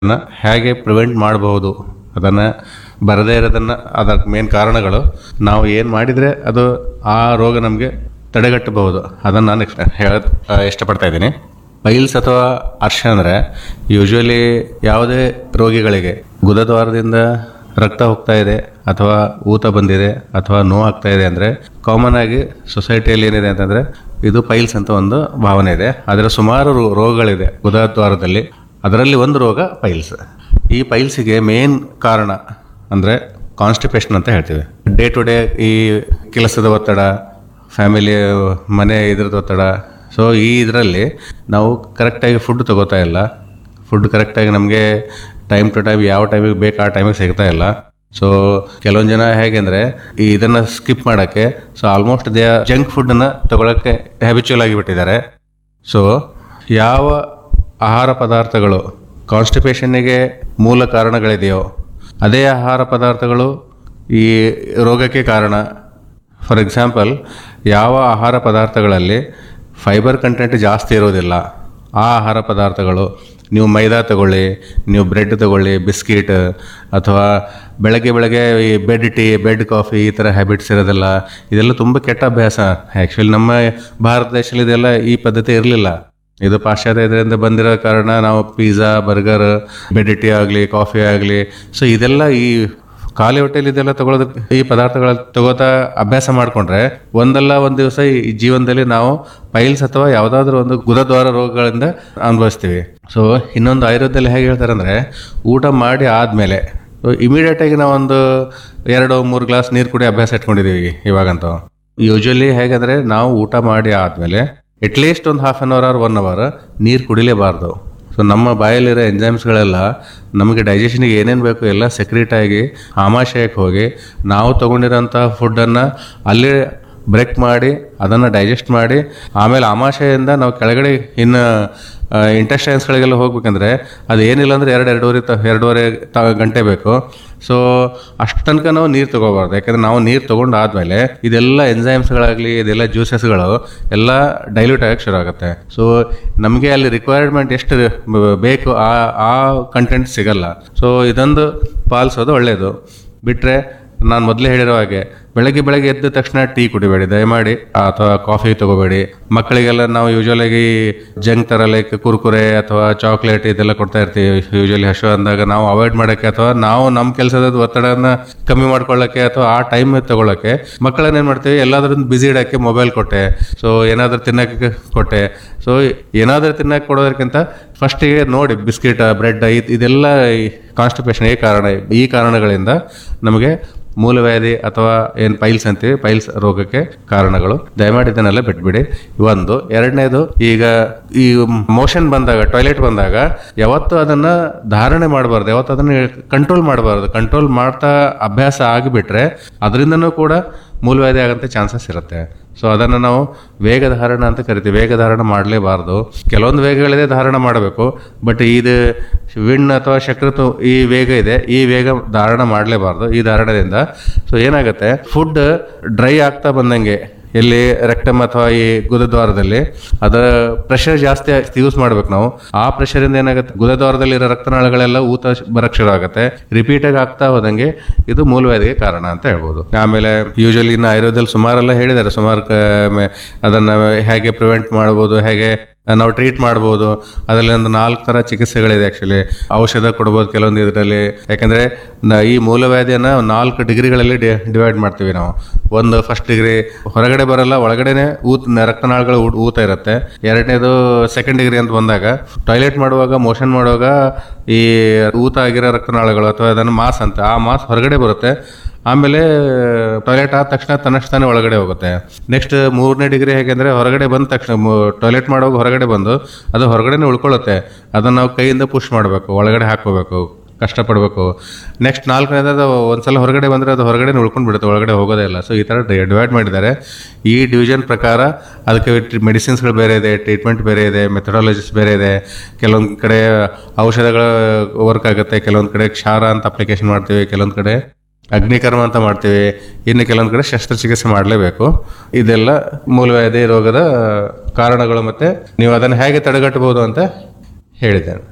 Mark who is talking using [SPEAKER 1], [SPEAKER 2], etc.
[SPEAKER 1] ಅದನ್ನ ಹೇಗೆ ಪ್ರಿವೆಂಟ್ ಮಾಡಬಹುದು ಅದನ್ನು ಬರದೇ ಇರೋದನ್ನು ಅದರ ಮೇನ್ ಕಾರಣಗಳು ನಾವು ಏನು ಮಾಡಿದರೆ ಅದು ಆ ರೋಗ ನಮಗೆ ತಡೆಗಟ್ಟಬಹುದು ಅದನ್ನು ನಾನು ಹೇಳೋದು ಇಷ್ಟಪಡ್ತಾ ಇದ್ದೀನಿ ಪೈಲ್ಸ್ ಅಥವಾ ಅರ್ಶ ಅಂದರೆ ಯೂಶ್ವಲಿ ಯಾವುದೇ ರೋಗಿಗಳಿಗೆ ಗುದದ್ವಾರದಿಂದ ರಕ್ತ ಹೋಗ್ತಾ ಇದೆ ಅಥವಾ ಊತ ಬಂದಿದೆ ಅಥವಾ ನೋವು ಆಗ್ತಾ ಇದೆ ಅಂದರೆ ಕಾಮನ್ ಆಗಿ ಸೊಸೈಟಿಯಲ್ಲಿ ಏನಿದೆ ಅಂತಂದರೆ ಇದು ಪೈಲ್ಸ್ ಅಂತ ಒಂದು ಭಾವನೆ ಇದೆ ಅದರ ಸುಮಾರು ರೋ- ರೋಗಗಳಿದೆ ಗುದದ್ವಾರದಲ್ಲಿ ಅದರಲ್ಲಿ ಒಂದು ರೋಗ ಪೈಲ್ಸ್ ಈ ಪೈಲ್ಸಿಗೆ ಮೇನ್ ಕಾರಣ ಅಂದರೆ ಕಾನ್ಸ್ಟಿಪೇಷನ್ ಅಂತ ಹೇಳ್ತೀವಿ ಡೇ ಟು ಡೇ ಈ ಕೆಲಸದ ಒತ್ತಡ ಫ್ಯಾಮಿಲಿ ಮನೆ ಇದ್ರದ್ದು ಒತ್ತಡ ಸೊ ಈ ಇದರಲ್ಲಿ ನಾವು ಕರೆಕ್ಟಾಗಿ ಫುಡ್ ತಗೋತಾ ಇಲ್ಲ ಫುಡ್ ಕರೆಕ್ಟಾಗಿ ನಮಗೆ ಟೈಮ್ ಟು ಟೈಮ್ ಯಾವ ಟೈಮಿಗೆ ಬೇಕು ಆ ಟೈಮಿಗೆ ಸಿಗ್ತಾ ಇಲ್ಲ ಸೊ ಕೆಲವೊಂದು ಜನ ಹೇಗೆ ಅಂದರೆ ಈ ಇದನ್ನು ಸ್ಕಿಪ್ ಮಾಡೋಕ್ಕೆ ಸೊ ಆಲ್ಮೋಸ್ಟ್ ದೇ ಜಂಕ್ ಫುಡ್ಡನ್ನು ತಗೊಳ್ಳೋಕ್ಕೆ ಹ್ಯಾಬಿಚುವಲ್ ಆಗಿಬಿಟ್ಟಿದ್ದಾರೆ ಸೊ ಯಾವ ಆಹಾರ ಪದಾರ್ಥಗಳು ಕಾನ್ಸ್ಟಿಪೇಷನ್ನಿಗೆ ಮೂಲ ಕಾರಣಗಳಿದೆಯೋ ಅದೇ ಆಹಾರ ಪದಾರ್ಥಗಳು ಈ ರೋಗಕ್ಕೆ ಕಾರಣ ಫಾರ್ ಎಕ್ಸಾಂಪಲ್ ಯಾವ ಆಹಾರ ಪದಾರ್ಥಗಳಲ್ಲಿ ಫೈಬರ್ ಕಂಟೆಂಟ್ ಜಾಸ್ತಿ ಇರೋದಿಲ್ಲ ಆ ಆಹಾರ ಪದಾರ್ಥಗಳು ನೀವು ಮೈದಾ ತಗೊಳ್ಳಿ ನೀವು ಬ್ರೆಡ್ ತಗೊಳ್ಳಿ ಬಿಸ್ಕಿಟ್ ಅಥವಾ ಬೆಳಗ್ಗೆ ಬೆಳಗ್ಗೆ ಈ ಬೆಡ್ ಟೀ ಬೆಡ್ ಕಾಫಿ ಈ ಥರ ಹ್ಯಾಬಿಟ್ಸ್ ಇರೋದಿಲ್ಲ ಇದೆಲ್ಲ ತುಂಬ ಕೆಟ್ಟ ಅಭ್ಯಾಸ ಆ್ಯಕ್ಚುಲಿ ನಮ್ಮ ಭಾರತ ದೇಶದಲ್ಲಿ ಇದೆಲ್ಲ ಈ ಪದ್ಧತಿ ಇರಲಿಲ್ಲ ಇದು ಪಾಶ್ಚಾತ್ಯ ಇದರಿಂದ ಬಂದಿರೋ ಕಾರಣ ನಾವು ಪಿಜ್ಜಾ ಬರ್ಗರ್ ಬೆಡ್ ಟೀ ಆಗಲಿ ಕಾಫಿ ಆಗಲಿ ಸೊ ಇದೆಲ್ಲ ಈ ಖಾಲಿ ಹೊಟ್ಟೆಲಿ ಇದೆಲ್ಲ ತಗೊಳ್ಳೋದು ಈ ಪದಾರ್ಥಗಳ ತಗೋತಾ ಅಭ್ಯಾಸ ಮಾಡಿಕೊಂಡ್ರೆ ಒಂದಲ್ಲ ಒಂದು ದಿವಸ ಈ ಜೀವನದಲ್ಲಿ ನಾವು ಪೈಲ್ಸ್ ಅಥವಾ ಯಾವುದಾದ್ರೂ ಒಂದು ಗುದದ್ವಾರ ರೋಗಗಳಿಂದ ಅನುಭವಿಸ್ತೀವಿ ಸೊ ಇನ್ನೊಂದು ಆಯುರ್ವೇದದಲ್ಲಿ ಹೇಗೆ ಹೇಳ್ತಾರೆ ಅಂದರೆ ಊಟ ಮಾಡಿ ಆದಮೇಲೆ ಇಮಿಡಿಯೇಟ್ ಆಗಿ ನಾವೊಂದು ಎರಡು ಮೂರು ಗ್ಲಾಸ್ ನೀರು ಕುಡಿ ಅಭ್ಯಾಸ ಇಟ್ಕೊಂಡಿದ್ದೀವಿ ಇವಾಗಂತೂ ಯೂಶ್ವಲಿ ಹೇಗಂದ್ರೆ ನಾವು ಊಟ ಮಾಡಿ ಆದಮೇಲೆ ಅಟ್ಲೀಸ್ಟ್ ಒಂದು half an hour or one hour ನೀರು ಕುಡಿಲೇಬಾರ್ದು ಸೊ ನಮ್ಮ ಬಾಯಲ್ಲಿರೋ ಎಂಜೈಮ್ಸ್ಗಳೆಲ್ಲ ನಮಗೆ ಡೈಜೆಷನ್ಗೆ ಏನೇನು ಬೇಕು ಎಲ್ಲ ಸೆಕ್ರೆಟ್ ಆಗಿ ಆಮಾಶಯಕ್ಕೆ ಹೋಗಿ ನಾವು ತೊಗೊಂಡಿರೋಂಥ ಫುಡ್ಡನ್ನು ಅಲ್ಲಿ ಬ್ರೇಕ್ ಮಾಡಿ ಅದನ್ನು ಡೈಜೆಸ್ಟ್ ಮಾಡಿ ಆಮೇಲೆ ಆಮಾಶಯದಿಂದ ನಾವು ಕೆಳಗಡೆ ಇನ್ನು ಇಂಟೆಸ್ಟೈನ್ಸ್ಗಳಿಗೆಲ್ಲ ಹೋಗ್ಬೇಕಂದ್ರೆ ಅದು ಏನಿಲ್ಲ ಅಂದರೆ ಎರಡು ಎರಡೂವರೆ ತ ಎರಡೂವರೆ ತ ಗಂಟೆ ಬೇಕು ಸೊ ಅಷ್ಟು ತನಕ ನಾವು ನೀರು ತೊಗೋಬಾರ್ದು ಯಾಕಂದ್ರೆ ನಾವು ನೀರು ತೊಗೊಂಡು ಆದಮೇಲೆ ಇದೆಲ್ಲ ಎಂಜೈಮ್ಸ್ಗಳಾಗಲಿ ಇದೆಲ್ಲ ಜ್ಯೂಸಸ್ಗಳು ಎಲ್ಲ ಡೈಲ್ಯೂಟ್ ಆಗಕ್ಕೆ ಶುರು ಆಗುತ್ತೆ ಸೊ ನಮಗೆ ಅಲ್ಲಿ ರಿಕ್ವೈರ್ಮೆಂಟ್ ಎಷ್ಟು ಬ- ಬೇಕು ಆ ಆ ಕಂಟೆಂಟ್ ಸಿಗಲ್ಲ ಸೊ ಇದೊಂದು ಪಾಲಿಸೋದು ಒಳ್ಳೆಯದು ಬಿಟ್ಟರೆ ನಾನು ಮೊದಲೇ ಹೇಳಿರೋ ಹಾಗೆ ಬೆಳಗ್ಗೆ ಬೆಳಗ್ಗೆ ಎದ್ದ ತಕ್ಷಣ ಟೀ ಕುಡಿಬೇಡಿ ದಯಮಾಡಿ ಅಥವಾ ಕಾಫಿ ತಗೋಬೇಡಿ ಮಕ್ಕಳಿಗೆಲ್ಲ ನಾವು ಯೂಶುವಲ್ ಆಗಿ ಜಂಕ್ ಥರ ಲೈಕ್ ಕುರ್ಕುರೆ ಅಥವಾ ಚಾಕ್ಲೇಟ್ ಇದೆಲ್ಲ ಕೊಡ್ತಾ ಇರ್ತೀವಿ ಯೂಶುವಲಿ ಹಶು ಅಂದಾಗ ನಾವು ಅವಾಯ್ಡ್ ಮಾಡೋಕ್ಕೆ ಅಥವಾ ನಾವು ನಮ್ಮ ಕೆಲಸದ ಒತ್ತಡನ ಕಮ್ಮಿ ಮಾಡ್ಕೊಳ್ಳೋಕ್ಕೆ ಅಥವಾ ಆ ಟೈಮ್ ತಗೊಳ್ಳೋಕ್ಕೆ ಮಕ್ಕಳನ್ನ ಏನು ಮಾಡ್ತೀವಿ ಎಲ್ಲಾದ್ರೂ ಬಿಸಿ ಇಡೋಕ್ಕೆ ಮೊಬೈಲ್ ಕೊಟ್ಟೆ ಸೊ ಏನಾದರೂ ತಿನ್ನೋಕ್ಕೆ ಕೊಟ್ಟೆ ಸೊ ಏನಾದರೂ ತಿನ್ನಕ್ಕೆ ಕೊಡೋದಕ್ಕಿಂತ ಫಸ್ಟಿಗೆ ನೋಡಿ ಬಿಸ್ಕಿಟ್ ಬ್ರೆಡ್ ಇದೆಲ್ಲ ಕಾನ್ಸ್ಟಿಪೇಷನ್ ಈ ಕಾರಣ ಈ ಕಾರಣಗಳಿಂದ ನಮಗೆ ಮೂಲವ್ಯಾಧಿ ಅಥವಾ ಏನು ಪೈಲ್ಸ್ ಅಂತೀವಿ ಪೈಲ್ಸ್ ರೋಗಕ್ಕೆ ಕಾರಣಗಳು ದಯಮಾಡಿ ಇದನ್ನೆಲ್ಲ ಬಿಟ್ಬಿಡಿ ಒಂದು ಎರಡನೇದು ಈಗ ಈ ಮೋಷನ್ ಬಂದಾಗ ಟಾಯ್ಲೆಟ್ ಬಂದಾಗ ಯಾವತ್ತು ಅದನ್ನ ಧಾರಣೆ ಮಾಡಬಾರ್ದು ಯಾವತ್ತು ಅದನ್ನ ಕಂಟ್ರೋಲ್ ಮಾಡಬಾರ್ದು ಕಂಟ್ರೋಲ್ ಮಾಡ್ತಾ ಅಭ್ಯಾಸ ಆಗಿಬಿಟ್ರೆ ಅದರಿಂದನೂ ಕೂಡ ಮೂಲವ್ಯಾಧಿ ಆಗಂತ ಚಾನ್ಸಸ್ ಇರುತ್ತೆ ಸೊ ಅದನ್ನು ನಾವು ವೇಗ ಧಾರಣ ಅಂತ ಕರಿತೀವಿ ವೇಗ ಧಾರಣ ಮಾಡಲೇಬಾರ್ದು ಕೆಲವೊಂದು ವೇಗಗಳಿದೆ ಧಾರಣ ಮಾಡಬೇಕು ಬಟ್ ಇದು ವಿಣ್ ಅಥವಾ ಶಕ್ರತು ಈ ವೇಗ ಇದೆ ಈ ವೇಗ ಧಾರಣ ಮಾಡಲೇಬಾರ್ದು ಈ ಧಾರಣದಿಂದ ಸೊ ಏನಾಗುತ್ತೆ ಫುಡ್ ಡ್ರೈ ಆಗ್ತಾ ಬಂದಂಗೆ ಎಲ್ಲಿ ರೆಕ್ಟಮ್ ಅಥವಾ ಈ ಗುದದ್ವಾರದಲ್ಲಿ ಅದರ ಪ್ರೆಷರ್ ಜಾಸ್ತಿ ಯೂಸ್ ಮಾಡ್ಬೇಕು ನಾವು ಆ ಪ್ರೆಷರ್ ಇಂದ ಏನಾಗುತ್ತೆ ಗುದದ್ವಾರದಲ್ಲಿ ಇರೋ ರಕ್ತನಾಳಗಳೆಲ್ಲ ಊತ ಬರಕ್ ಶುರು ಆಗುತ್ತೆ ರಿಪೀಟ್ ಆಗಿ ಆಗ್ತಾ ಹೋದಂಗೆ ಇದು ಮೂಲವ್ಯಾಧಿಗೆ ಕಾರಣ ಅಂತ ಹೇಳ್ಬೋದು ಆಮೇಲೆ ಯೂಶಲಿ ಇನ್ನು ಆಯುರ್ವೇದದಲ್ಲಿ ಸುಮಾರೆಲ್ಲ ಹೇಳಿದ್ದಾರೆ ಸುಮಾರು ಕ- ಮೆ- ಅದನ್ನ ಹೇಗೆ ಪ್ರಿವೆಂಟ್ ಮಾಡ್ಬೋದು ಹೇಗೆ ನಾವು ಟ್ರೀಟ್ ಮಾಡ್ಬೋದು ಅದರಲ್ಲಿ ಒಂದು ನಾಲ್ಕು ಥರ ಚಿಕಿತ್ಸೆಗಳಿದೆ ಆ್ಯಕ್ಚುಲಿ ಔಷಧ ಕೊಡ್ಬೋದು ಕೆಲವೊಂದು ಇದರಲ್ಲಿ ಯಾಕಂದರೆ ಈ ಮೂಲವ್ಯಾಧಿಯನ್ನು ನಾಲ್ಕು ಡಿಗ್ರಿಗಳಲ್ಲಿ ಡಿವೈಡ್ ಮಾಡ್ತೀವಿ ನಾವು ಒಂದು ಫಸ್ಟ್ ಡಿಗ್ರಿ ಹೊರಗಡೆ ಬರಲ್ಲ ಒಳಗಡೆನೆ ಊತ ರಕ್ತನಾಳಗಳು ಊ- ಊತ ಇರುತ್ತೆ ಎರಡನೇದು ಸೆಕೆಂಡ್ ಡಿಗ್ರಿ ಅಂತ ಬಂದಾಗ ಟಾಯ್ಲೆಟ್ ಮಾಡುವಾಗ ಮೋಷನ್ ಮಾಡುವಾಗ ಈ ಊತ ಆಗಿರೋ ರಕ್ತನಾಳಗಳು ಅಥವಾ ಅದನ್ನು ಮಾಸ್ ಅಂತ ಆ ಮಾಸ್ ಹೊರಗಡೆ ಬರುತ್ತೆ ಆಮೇಲೆ ಟಾಯ್ಲೆಟ್ ಆದ ತಕ್ಷಣ ತನ್ನಷ್ಟು ತಾನೇ ಒಳಗಡೆ ಹೋಗುತ್ತೆ ನೆಕ್ಸ್ಟ್ ಮೂರನೇ ಡಿಗ್ರಿ ಹೇಗೆಂದ್ರೆ ಹೊರಗಡೆ ಬಂದ ತಕ್ಷಣ ಟಾಯ್ಲೆಟ್ ಮಾಡುವಾಗ ಹೊರಗಡೆ ಬಂದು ಅದು ಹೊರಗಡೆನೆ ಉಳ್ಕೊಳ್ಳುತ್ತೆ ಅದನ್ನು ನಾವು ಕೈಯಿಂದ ಪುಷ್ ಮಾಡಬೇಕು ಒಳಗಡೆ ಹಾಕೋಬೇಕು ಕಷ್ಟಪಡಬೇಕು ನೆಕ್ಸ್ಟ್ ನಾಲ್ಕನೇದು ಒಂದ್ಸಲ ಹೊರಗಡೆ ಬಂದರೆ ಅದು ಹೊರಗಡೆ ಉಳ್ಕೊಂಡು ಬಿಡುತ್ತೆ ಒಳಗಡೆ ಹೋಗೋದೇ ಇಲ್ಲ ಸೊ ಈ ಥರ ಡಿವೈಡ್ ಮಾಡಿದ್ದಾರೆ ಈ ಡಿವಿಷನ್ ಪ್ರಕಾರ ಅದಕ್ಕೆ ಮೆಡಿಸಿನ್ಸ್ಗಳು ಬೇರೆ ಇದೆ ಟ್ರೀಟ್ಮೆಂಟ್ ಬೇರೆ ಇದೆ ಮೆಥಡಾಲಜಿಸ್ ಬೇರೆ ಇದೆ ಕೆಲವೊಂದು ಕಡೆ ಔಷಧಗಳು ವರ್ಕ್ ಆಗುತ್ತೆ ಕೆಲವೊಂದು ಕಡೆ ಕ್ಷಾರ ಅಂತ ಅಪ್ಲಿಕೇಶನ್ ಮಾಡ್ತೀವಿ ಕೆಲವೊಂದು ಕಡೆ ಅಗ್ನಿಕರ್ಮ ಅಂತ ಮಾಡ್ತೀವಿ ಇನ್ನು ಕೆಲವೊಂದು ಕಡೆ ಶಸ್ತ್ರಚಿಕಿತ್ಸೆ ಮಾಡಲೇಬೇಕು ಇದೆಲ್ಲ ಮೂಲವ್ಯಾಧಿ ರೋಗದ ಕಾರಣಗಳು ಮತ್ತೆ ನೀವು ಅದನ್ನು ಹೇಗೆ ತಡೆಗಟ್ಟಬಹುದು ಅಂತ ಹೇಳಿದ್ದೇನೆ